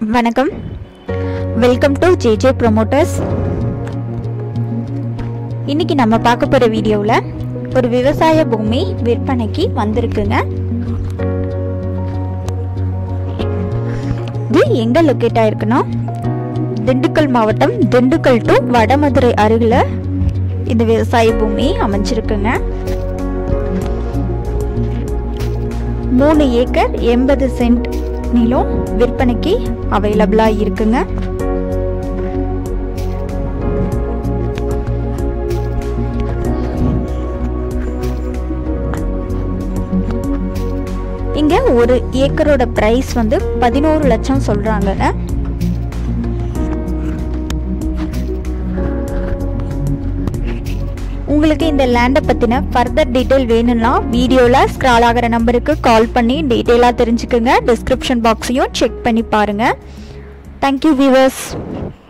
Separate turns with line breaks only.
வணக்கம் welcome to JJ promoters இன்னைக்கு நம்ம பார்க்க போகிற வீடியோவில் ஒரு விவசாய பூமி விற்பனைக்கு வந்திருக்குங்க இது எங்கே லொக்கேட் ஆயிருக்குன்னா திண்டுக்கல் மாவட்டம் திண்டுக்கல் டு வடமதுரை அருகில் இந்த விவசாய பூமி அமைஞ்சிருக்குங்க மூணு ஏக்கர் எண்பது சென்ட் நிலம் விற்பனைக்கு அவைலபிளாக இருக்குங்க இங்க ஒரு ஏக்கரோட பிரைஸ் வந்து பதினோரு லட்சம் சொல்றாங்கங்க உங்களுக்கு இந்த லேண்டை பற்றின ஃபர்தர் டீட்டெயில் வேணும்னா வீடியோவில் ஸ்க்ரால் ஆகிற நம்பருக்கு கால் பண்ணி டீட்டெயிலாக தெரிஞ்சுக்குங்க டிஸ்கிரிப்ஷன் பாக்ஸையும் செக் பண்ணி பாருங்கள் தேங்க்யூ வியூவர்ஸ்